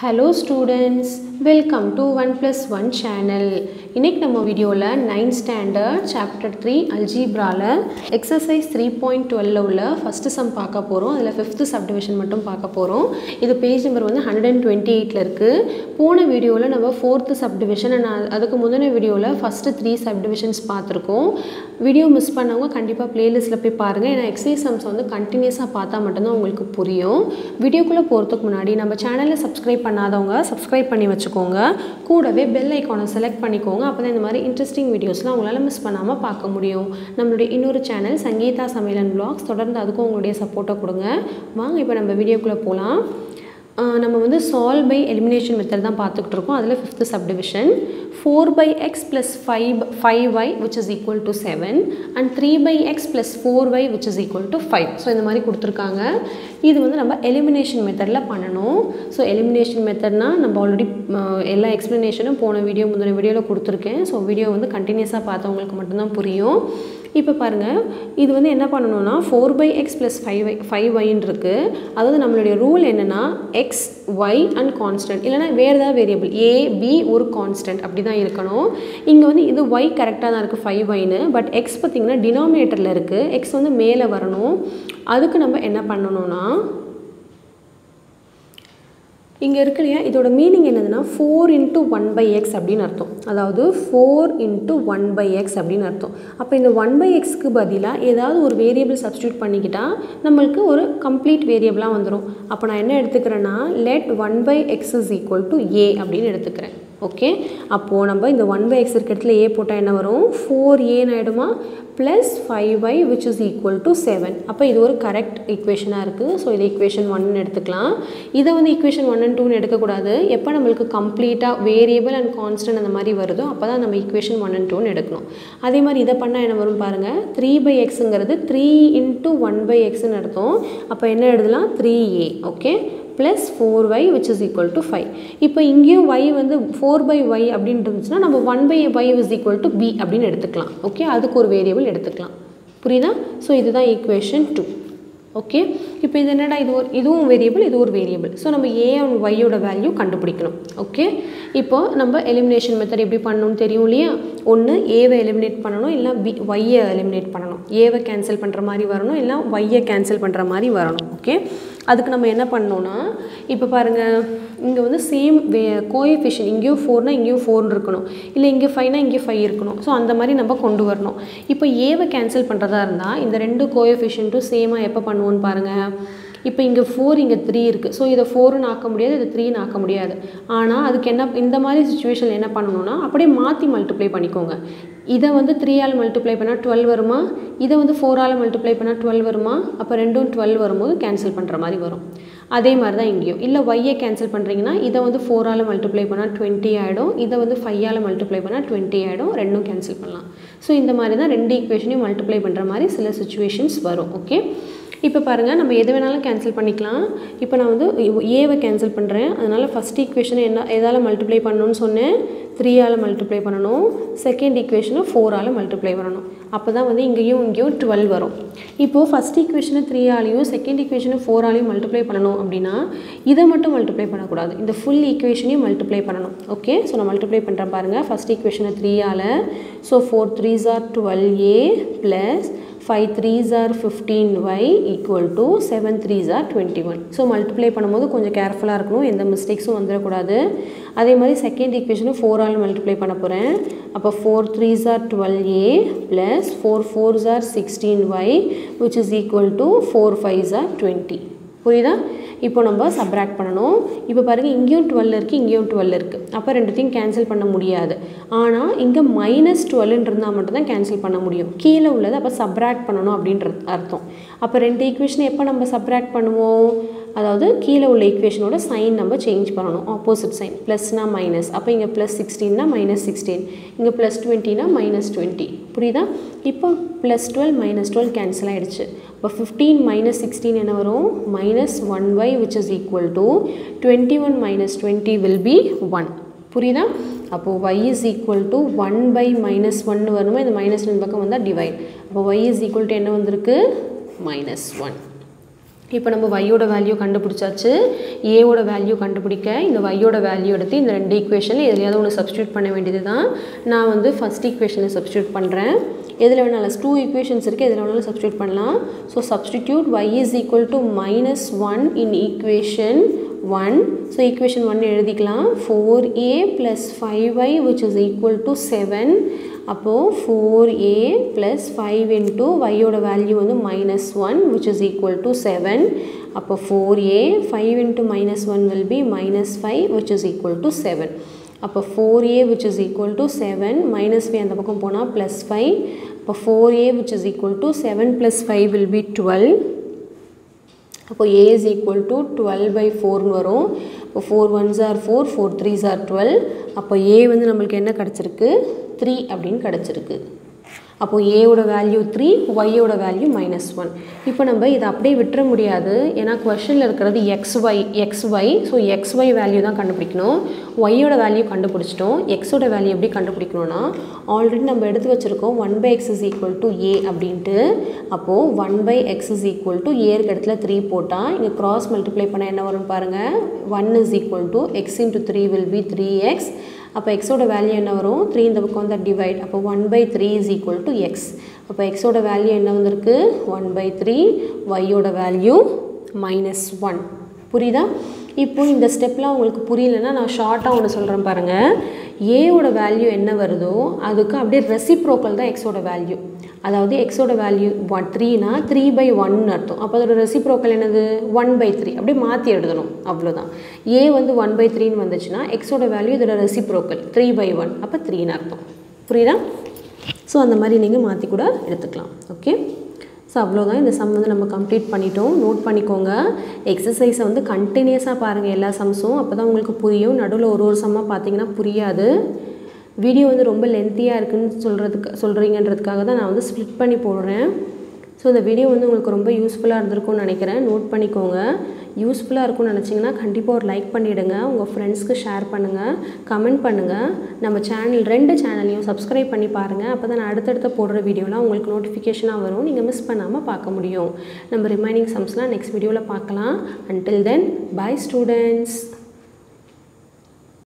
hello students welcome to one plus one channel இன்றைக்கி நம்ம வீடியோவில் நைன்த் ஸ்டாண்டர்ட் சாப்டர் த்ரீ அல்ஜீப்ராவில் எக்ஸசைஸ் த்ரீ பாயிண்ட் டுவெல்ல உள்ள ஃபஸ்ட்டு சம் பார்க்க போகிறோம் அதில் ஃபிஃப்த்து சப்டிவிஷன் மட்டும் பார்க்க போகிறோம் இது பேஜ் நம்பர் வந்து ஹண்ட்ரட் அண்ட் டுவெண்ட்டி எயிட்டில் இருக்குது போன வீடியோவில் நம்ம ஃபோர்த்து சப்டிவிஷன் அண்ட் அதுக்கு முந்தின வீடியோவில் ஃபஸ்ட்டு த்ரீ சப்டிவிஷன்ஸ் பார்த்துருக்கோம் வீடியோ மிஸ் பண்ணவங்க கண்டிப்பாக ப்ளேலிஸ்ட்டில் போய் பாருங்கள் ஏன்னா எக்ஸசைஸ் சம்ஸ் வந்து கண்டினியூஸாக பார்த்தா மட்டும்தான் உங்களுக்கு புரியும் வீடியோக்குள்ளே போகிறதுக்கு முன்னாடி நம்ம சேனலை சப்ஸ்கிரைப் பண்ணாதவங்க சப்ஸ்கிரைப் பண்ணி வச்சுக்கோங்க கூடவே பெல் ஐக்கானை செலக்ட் பண்ணிக்கோங்க அப்போ தான் இந்த மாதிரி இன்ட்ரெஸ்டிங் வீடியோஸ்லாம் உங்களால் மிஸ் பண்ணாமல் பார்க்க முடியும் நம்மளுடைய இன்னொரு சேனல் சங்கீதா சமையலன் ப்ளாக்ஸ் தொடர்ந்து அதுக்கும் உங்களுடைய சப்போர்ட்டை கொடுங்க வாங்க இப்போ நம்ம வீடியோக்குள்ளே போகலாம் நம்ம வந்து சால்வ் பை எலிமினேஷன் மெத்தட் தான் பார்த்துக்கிட்டு இருக்கோம் அதில் fifth subdivision four by x plus five five y which is equal to seven and three by x plus four y which is equal to five so இந்த மாதிரி கொடுத்துருக்காங்க இது வந்து நம்ம எலிமினேஷன் மெத்தடில் பண்ணணும் ஸோ எலிமினேஷன் மெத்தட்னால் நம்ம ஆல்ரெடி எல்லா எக்ஸ்ப்ளனேஷனும் போன வீடியோ முந்தின வீடியோவில் கொடுத்துருக்கேன் ஸோ வீடியோ வந்து கண்டினியூஸாக பார்த்தவங்களுக்கு மட்டும்தான் புரியும் இப்போ பாருங்கள் இது வந்து என்ன பண்ணணும்னா four by x plus five y five ஒய்ன்னு இருக்குது அதாவது நம்மளுடைய ரூல் என்னென்னா எக்ஸ் ஒய் அண்ட் கான்ஸ்டன்ட் இல்லைனா வேறு ஏதாவது வேரியபிள் ஏ பி ஒரு கான்ஸ்டன்ட் அப்படி தான் இருக்கணும் இங்கே வந்து இது ஒய் கரெக்டாக தான் இருக்குது ஃபைவ் ஒய்னு பட் எக்ஸ் பார்த்திங்கன்னா டினாமினேட்டரில் இருக்குது எக்ஸ் வந்து மேலே வரணும் அதுக்கு நம்ம என்ன பண்ணணும்னா இங்கே இருக்கு இல்லையா இதோட மீனிங் என்னதுன்னா four into one by x அப்படின்னு அர்த்தம் அதாவது four into one by x அப்படின்னு அர்த்தம் அப்போ இந்த ஒன் பை எக்ஸ்க்கு பதிலாக ஏதாவது ஒரு வேரியபிள் சப்ஸ்டியூட் பண்ணிக்கிட்டால் நம்மளுக்கு ஒரு கம்ப்ளீட் வேரியபிளாக வந்துடும் அப்போ நான் என்ன எடுத்துக்கிறேன்னா let one by x is equal to A அப்படின்னு எடுத்துக்கிறேன் ஓகே அப்போது நம்ம இந்த ஒன் பை எக்ஸ் இருக்க இடத்துல ஏ போட்டால் என்ன வரும் ஃபோர் ஏன்னு ஆகிடுமா plus five y which is equal to seven அப்போ இது ஒரு கரெக்ட் ஈக்குவேஷனாக இருக்குது ஸோ இது ஈக்குவேஷன் ஒன்னு எடுத்துக்கலாம் இதை வந்து ஈக்குவேஷன் ஒன் அண்ட் டூன்னு எடுக்கக்கூடாது எப்போ நம்மளுக்கு கம்ப்ளீட்டாக வேரியபிள் அண்ட் கான்ஸ்டன்ட் அந்த மாதிரி வருதோ அப்போ தான் நம்ம ஈக்குவேஷன் ஒன் அண்ட் டூன்னு எடுக்கணும் அதே மாதிரி இதை பண்ணால் என்ன வரும் பாருங்கள் த்ரீ பை எக்ஸுங்கிறது த்ரீ இன்ட்டு ஒன் பை எக்ஸ்ன்னு அர்த்தம் அப்போ என்ன எழுதலாம் three A okay plus four y which is equal to five இப்போ இங்கேயும் ஒய் வந்து ஃபோர் பை ஒய் அப்படின்னு இருந்துச்சுன்னா நம்ம one by y is equal to B அப்படின்னு எடுத்துக்கலாம் ஓகே அதுக்கு ஒரு வேரியபிள் எடுத்துக்கலாம் புரியுதா ஸோ இதுதான் ஈக்குவேஷன் டூ ஓகே இப்போ இது என்னடா இது ஒரு இதுவும் வேரியபிள் இது ஒரு வேரியபிள் ஸோ நம்ம ஏ அண்ட் ஒய்யோட வேல்யூ கண்டுபிடிக்கணும் ஓகே இப்போ நம்ம எலிமினேஷன் மெத்தட் எப்படி பண்ணணும்னு தெரியும் இல்லையா ஒன்று ஏவை எலிமினேட் பண்ணணும் இல்லை பி ஒய்யை எலிமினேட் பண்ணணும் ஏவை கேன்சல் பண்ணுற மாதிரி வரணும் இல்லை ஒய்யை கேன்சல் பண்ணுற மாதிரி வரணும் ஓகே அதுக்கு நம்ம என்ன பண்ணோன்னா இப்போ பாருங்கள் இங்கே வந்து சேம் வே கோஎஃபிஷியன் இங்கேயும் ஃபோர்னால் இங்கேயும் ஃபோர்னு இருக்கணும் இல்லை இங்கே ஃபைவ்னா இங்கே ஃபைவ் இருக்கணும் ஸோ அந்த மாதிரி நம்ம கொண்டு வரணும் இப்போ ஏவை கேன்சல் பண்ணுறதா இருந்தால் இந்த ரெண்டு கோஎஃபிஷியன்ட்டும் சேமாக எப்போ பண்ணுவோன்னு பாருங்கள் இப்போ இங்கே ஃபோர் இங்கே த்ரீ இருக்குது ஸோ இதை ஃபோருன்னு ஆக்க முடியாது இது த்ரீன்னு ஆக்க முடியாது ஆனால் அதுக்கு என்ன இந்த மாதிரி சுச்சுவேஷனில் என்ன பண்ணணும்னா அப்படியே மாற்றி மல்டிப்ளை பண்ணிக்கோங்க இதை வந்து த்ரீயால் மல்டிப்ளை பண்ணால் டுவெல் வருமா இதை வந்து ஃபோரால் மல்டிப்ளை பண்ணால் டுவெல் வருமா அப்போ ரெண்டும் டுவெல் வரும்போது கேன்சல் பண்ணுற மாதிரி வரும் அதே மாதிரி தான் இங்கேயும் இல்லை ஒய்யை கேன்சல் பண்ணுறீங்கன்னா இதை வந்து ஃபோரால் மல்டிப்ளை பண்ணால் டுவெண்ட்டி ஆகிடும் இதை வந்து ஃபைவால் மல்டிப்ளை பண்ணால் டுவெண்ட்டி ஆகிடும் ரெண்டும் கேன்சல் பண்ணலாம் ஸோ இந்த மாதிரி தான் ரெண்டு ஈக்குவேஷனையும் மல்டிப்ளை பண்ணுற மாதிரி சில சுச்சுவேஷன்ஸ் வரும் ஓகே இப்போ பாருங்கள் நம்ம எது வேணாலும் கேன்சல் பண்ணிக்கலாம் இப்போ நான் வந்து ஏவை கேன்சல் பண்ணுறேன் அதனால் ஃபஸ்ட் ஈக்குவேஷனை என்ன எதால் மல்டிப்ளை பண்ணணும்னு சொன்னேன் த்ரீயால் மல்டிப்ளை பண்ணணும் செகண்ட் ஈக்குவேஷனை ஃபோரால் மல்டிப்ளை பண்ணணும் அப்போ தான் வந்து இங்கேயும் இங்கேயும் டுவெல் வரும் இப்போது ஃபஸ்ட் ஈக்குவேஷனை த்ரீயாலையும் செகண்ட் ஈக்குவேஷனை ஃபோராலையும் மல்டிப்ளை பண்ணணும் அப்படின்னா இதை மட்டும் மல்டிப்ளை பண்ணக்கூடாது இந்த ஃபுல் ஈக்குவேஷனையும் மல்டிப்ளை பண்ணணும் ஓகே ஸோ நான் மல்டிப்ளை பண்ணுறேன் பாருங்கள் ஃபஸ்ட் ஈக்குவேஷனை த்ரீயால் so four threes are twelve A plus five threes are fifteen y equal to seven threes are twenty one so multiply பண்ணும்போது கொஞ்சம் கேர்ஃபுல்லாக இருக்கணும் எந்த மிஸ்டேக்ஸும் வந்துடக்கூடாது அதே மாதிரி செகண்ட் ஈக்குவேஷனும் ஃபோரால் மல்டிப்ளை பண்ண போகிறேன் அப்போ four threes are twelve A plus four fours are sixteen y which is equal to four fives are twenty புரியுதா இப்போ நம்ம சப்ராக்ட் பண்ணணும் இப்போ பாருங்கள் இங்கேயும் டுவெல் இருக்குது இங்கேயும் டுவெல் இருக்குது அப்போ ரெண்டுத்தையும் கேன்சல் பண்ண முடியாது ஆனால் இங்கே மைனஸ் டுவெல்னு இருந்தால் மட்டும்தான் கேன்சல் பண்ண முடியும் கீழே உள்ளது அப்போ சப்ராக்ட் பண்ணணும் அப்படின்றது அர்த்தம் அப்போ ரெண்டு ஈக்குவேஷன் எப்போ நம்ம சப்ராக்ட் பண்ணுவோம் அதாவது கீழே உள்ள ஈக்குவேஷனோட சைன் நம்ம சேஞ்ச் பண்ணணும் ஆப்போசிட் சைன் ப்ளஸ்னா மைனஸ் அப்போ இங்கே ப்ளஸ் சிக்ஸ்டீன்னா மைனஸ் சிக்ஸ்டீன் இங்கே ப்ளஸ் டுவெண்ட்டினா மைனஸ் டுவெண்ட்டி புரியுதா இப்போ plus twelve minus twelve cancel ஆகிடுச்சு இப்போ ஃபிஃப்டீன் மைனஸ் சிக்ஸ்டீன் என்ன வரும் minus one y which is equal to twenty one minus twenty will be one புரியுதா அப்போது y is equal to one by minus ஒன்று வருமா இந்த மைனஸ் ரெண்டு பக்கம் வந்தால் டிவைட் அப்போ ஒய் இஸ் ஈக்குவல் டு என்ன வந்திருக்கு மைனஸ் ஒன் இப்போ நம்ம வையோட வேல்யூ கண்டுபிடிச்சாச்சு ஏவோட வேல்யூ கண்டுபிடிக்க இந்த வையோட வேல்யூ எடுத்து இந்த ரெண்டு ஈக்குவேஷனில் எதுலையாவது ஒன்று சப்ஸ்டியூட் பண்ண வேண்டியது தான் நான் வந்து ஃபஸ்ட் ஈக்குவேஷனை சப்ஸ்டியூட் பண்ணுறேன் எதில் வேணாலும் டூ ஈக்குவேஷன்ஸ் இருக்குது எதில் வேணாலும் சப்ஸ்டியூட் பண்ணலாம் so substitute y is equal to minus one in equation one so equation one எழுதிக்கலாம் four A plus five y which is equal to seven அப்போது four A plus five into ஒய்யோட value வந்து minus one which is equal to seven அப்போ four A five into minus one will be minus five which is equal to seven அப்போ four A which is equal to seven minus five அந்த பக்கம் போனால் plus five அப்போ four A which is equal to seven plus five will be twelve அப்போ A is equal to twelve by ஃபோர்னு வரும் இப்போ four ones are four four threes are twelve அப்போ A வந்து நம்மளுக்கு என்ன கிடச்சிருக்கு த்ரீ அப்படின்னு கிடச்சிருக்கு அப்போது ஏவோட வேல்யூ த்ரீ ஒய்யோட வேல்யூ மைனஸ் ஒன் இப்போ நம்ம இதை அப்படியே விட்டுற முடியாது ஏன்னா கொஷனில் இருக்கிறது x y x y so x y value தான் கண்டுபிடிக்கணும் ஒய்யோட வேல்யூ கண்டுபிடிச்சிட்டோம் எக்ஸோட வேல்யூ எப்படி கண்டுபிடிக்கணும்னா ஆல்ரெடி நம்ம எடுத்து வச்சுருக்கோம் one by x is equal to A அப்படின்ட்டு அப்போது one by x is equal to ஏருக்கு இடத்துல த்ரீ போட்டால் இங்கே க்ராஸ் மல்டிப்ளை பண்ண என்ன வரும்னு பாருங்கள் one is equal to x into three will be three x அப்போ எக்ஸோட வேல்யூ என்ன வரும் த்ரீ இந்த பக்கம் வந்து டிவைட் அப்போ one by three is equal to x அப்போ எக்ஸோட வேல்யூ என்ன வந்திருக்கு ஒன் பை த்ரீ ஒய்யோட வேல்யூ மைனஸ் ஒன் புரியுதா இப்போ இந்த ஸ்டெப்லாம் உங்களுக்கு புரியலன்னா நான் ஷார்ட்டாக ஒன்று சொல்கிறேன் பாருங்கள் ஏவோட வேல்யூ என்ன வருதோ அதுக்கு அப்படியே ரெசிப்ரோக்கல் தான் எக்ஸோட வேல்யூ அதாவது எக்ஸோட வேல்யூ ஒன் த்ரீனா த்ரீ பை ஒன்னு அர்த்தம் அப்போ அதோட ரெசிப்ரோக்கல் என்னது ஒன் பை த்ரீ அப்படியே மாற்றி எழுதணும் அவ்வளோதான் ஏ வந்து ஒன் பை த்ரீன்னு வந்துச்சுன்னா எக்ஸோட வேல்யூ இதோட ரெசிப்ரோக்கல் த்ரீ பை ஒன் அப்போ த்ரீன்னு அர்த்தம் புரியுதா ஸோ அந்த மாதிரி நீங்கள் மாற்றி கூட எடுத்துக்கலாம் ஓகே ஸோ அவ்வளோதான் இந்த சம் வந்து நம்ம கம்ப்ளீட் பண்ணிட்டோம் நோட் பண்ணிக்கோங்க எக்ஸசைஸை வந்து கண்டினியூஸாக பாருங்கள் எல்லா சம்ஸும் அப்போ தான் உங்களுக்கு புரியும் நடுவில் ஒரு ஒரு சம்மாக பார்த்தீங்கன்னா புரியாது வீடியோ வந்து ரொம்ப லென்த்தியாக இருக்குன்னு சொல்கிறதுக்கு சொல்கிறீங்கன்றதுக்காக தான் நான் வந்து ஸ்ப்ளிட் பண்ணி போடுறேன் ஸோ இந்த வீடியோ வந்து உங்களுக்கு ரொம்ப யூஸ்ஃபுல்லாக இருந்திருக்கும்னு நினைக்கிறேன் நோட் பண்ணிக்கோங்க யூஸ்ஃபுல்லாக இருக்கும்னு நினச்சிங்கன்னா கண்டிப்பாக ஒரு லைக் பண்ணிவிடுங்க உங்கள் ஃப்ரெண்ட்ஸ்க்கு ஷேர் பண்ணுங்கள் கமெண்ட் பண்ணுங்கள் நம்ம சேனல் ரெண்டு சேனலையும் சப்ஸ்கிரைப் பண்ணி பாருங்கள் அப்போ தான் நான் அடுத்தடுத்த போடுற வீடியோலாம் உங்களுக்கு நோட்டிஃபிகேஷனாக வரும் நீங்கள் மிஸ் பண்ணாமல் பார்க்க முடியும் நம்ம ரிமைனிங் சம்ஸ்லாம் நெக்ஸ்ட் வீடியோவில் பார்க்கலாம் அன்டில் தென் பை ஸ்டூடெண்ட்ஸ்